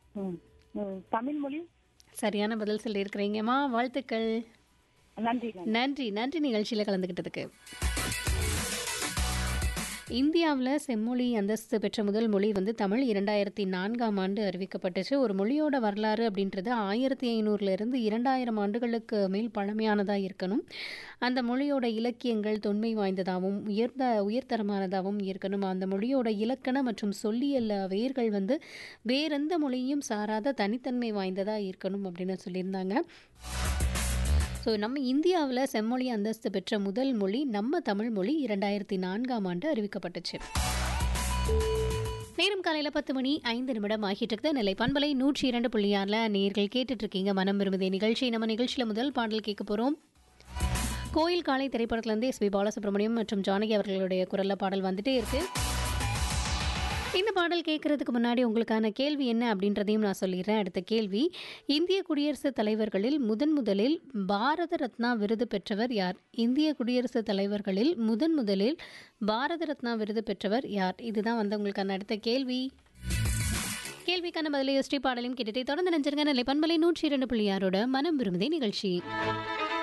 ம் ம். தமிழ் மொழி சரியான பதில் சொல்லியிருக்கிறீங்கம்மா வாழ்த்துக்கள் நன்றி நன்றி நன்றி நன்றி நிகழ்ச்சியில் கலந்துக்கிட்டதுக்கு இந்தியாவில் செம்மொழி அந்தஸ்து பெற்ற முதல் மொழி வந்து தமிழ் இரண்டாயிரத்தி நான்காம் ஆண்டு அறிவிக்கப்பட்டுச்சு ஒரு மொழியோட வரலாறு அப்படின்றது ஆயிரத்தி ஐநூறுலேருந்து இரண்டாயிரம் ஆண்டுகளுக்கு மேல் பழமையானதாக இருக்கணும் அந்த மொழியோட இலக்கியங்கள் தொன்மை வாய்ந்ததாகவும் உயர்ந்த உயர்தரமானதாகவும் இருக்கணும் அந்த மொழியோட இலக்கண மற்றும் சொல்லியல் வேர்கள் வந்து வேறெந்த மொழியும் சாராத தனித்தன்மை வாய்ந்ததாக இருக்கணும் அப்படின்னு சொல்லியிருந்தாங்க ஸோ நம்ம இந்தியாவில் செம்மொழி அந்தஸ்து பெற்ற முதல் மொழி நம்ம தமிழ் மொழி இரண்டாயிரத்தி நான்காம் ஆண்டு அறிவிக்கப்பட்டுச்சு நேரம் காலையில் பத்து மணி ஐந்து நிமிடம் ஆகிட்டு இருக்குது நெல்லை பண்பலை நூற்றி இரண்டு புள்ளி ஆறில் நேர்கள் கேட்டுட்டு இருக்கீங்க மனம் விரும்புதே நிகழ்ச்சி நம்ம நிகழ்ச்சியில் முதல் பாடல் கேட்க போகிறோம் கோயில் காலை திரைப்படத்துலேருந்து எஸ் பி பாலசுப்ரமணியம் மற்றும் ஜானகி அவர்களுடைய குரலில் பாடல் வந்துட்டே இருக்கு இந்த பாடல் கேட்கறதுக்கு முன்னாடி உங்களுக்கான கேள்வி என்ன அப்படின்றதையும் நான் சொல்லிடுறேன் அடுத்த கேள்வி இந்திய குடியரசுத் தலைவர்களில் முதன் முதலில் பாரத ரத்னா விருது பெற்றவர் யார் இந்திய குடியரசுத் தலைவர்களில் முதன் முதலில் பாரத ரத்னா விருது பெற்றவர் யார் இதுதான் வந்து உங்களுக்கான அடுத்த கேள்வி கேள்விக்கான பதிலை எஸ்டி பாடலையும் கேட்டுட்டே தொடர்ந்து நினைச்சிருங்க நிலை பண்பலை நூற்றி இரண்டு புள்ளி ஆறோட மனம் விரும்புதே நிகழ்ச்சி